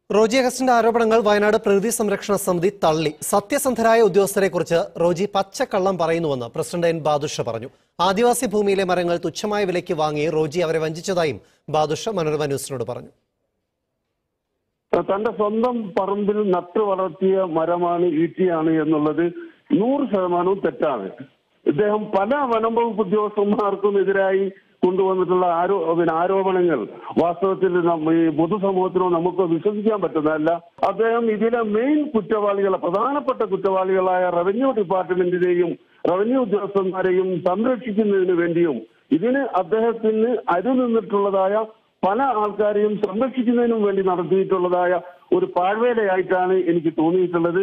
റോജി അഗസ്റ്റിന്റെ ആരോപണങ്ങൾ വയനാട് പ്രകൃതി സംരക്ഷണ സമിതി തള്ളി സത്യസന്ധരായ ഉദ്യോഗസ്ഥരെക്കുറിച്ച് റോജി പച്ചക്കള്ളം പറയുന്നുവെന്ന് പ്രസിഡന്റ് എൻ ബാദുഷ പറഞ്ഞു ആദിവാസി ഭൂമിയിലെ മരങ്ങൾ തുച്ഛമായ വിലയ്ക്ക് വാങ്ങി റോജി അവരെ വഞ്ചിച്ചതായും ബാദുഷ മനോരമ ന്യൂസിനോട് പറഞ്ഞു തന്റെ സ്വന്തം പറമ്പിൽ നട്ടു വളർത്തിയ മരമാണ് ഈട്ടിയാണ് എന്നുള്ളത് നൂറ് ശതമാനവും തെറ്റാണ് ഇദ്ദേഹം പല വനം വകുപ്പ് ഉദ്യോഗസ്ഥന്മാർക്കും എതിരായി കൊണ്ടുവന്നിട്ടുള്ള ആരോ പിന്നെ ആരോപണങ്ങൾ വാസ്തവത്തിൽ നമ്മ- ഈ പൊതുസമൂഹത്തിനോ നമുക്ക് വിശ്വസിക്കാൻ പറ്റുന്നതല്ല അദ്ദേഹം ഇതിലെ മെയിൻ കുറ്റവാളികളെ പ്രധാനപ്പെട്ട കുറ്റവാളികളായ റവന്യൂ ഡിപ്പാർട്ട്മെന്റിനെയും റവന്യൂ ഉദ്യോഗസ്ഥന്മാരെയും സംരക്ഷിക്കുന്നതിന് വേണ്ടിയും ഇതിന് അദ്ദേഹത്തിന് അരുനിന്നിട്ടുള്ളതായ പല ആൾക്കാരെയും സംരക്ഷിക്കുന്നതിനും വേണ്ടി നടത്തിയിട്ടുള്ളതായ ഒരു പാഴ്വേലയായിട്ടാണ് എനിക്ക് തോന്നിയിട്ടുള്ളത്